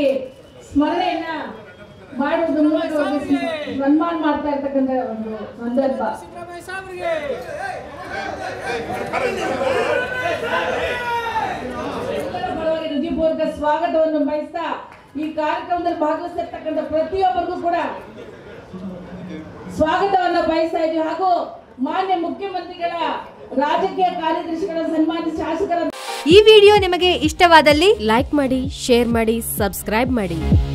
ರೀತಿಯಾಗಿ ಸ್ಮರಣೆಯನ್ನ ಮಾಡುವುದರ ಮೂಲಕವಾಗಿ ಸನ್ಮಾನ ಮಾಡ್ತಾ ಇರ್ತಕ್ಕಂಥ ಒಂದು ಸಂದರ್ಭ ಎಲ್ಲರ ಪರವಾಗಿ ಹೃದಯಪೂರ್ವಕ ಸ್ವಾಗತವನ್ನು ಬಯಸ್ತಾ ಈ ಕಾರ್ಯಕ್ರಮದಲ್ಲಿ ಭಾಗವಹಿಸಿರ್ತಕ್ಕಂಥ ಪ್ರತಿಯೊಬ್ಬರಿಗೂ ಕೂಡ ಸ್ವಾಗತವನ್ನ ಬಯಸ್ತಾ ಇದ್ದೀವಿ ಹಾಗೂ ಮಾನ್ಯ ಮುಖ್ಯಮಂತ್ರಿಗಳ ರಾಜಕೀಯ ಕಾರ್ಯದರ್ಶಿಗಳ ಸನ್ಮಾನ್ಯ ಶಾಸಕರ ಈ ವಿಡಿಯೋ ನಿಮಗೆ ಇಷ್ಟವಾದಲ್ಲಿ ಲೈಕ್ ಮಾಡಿ ಶೇರ್ ಮಾಡಿ ಸಬ್ಸ್ಕ್ರೈಬ್ ಮಾಡಿ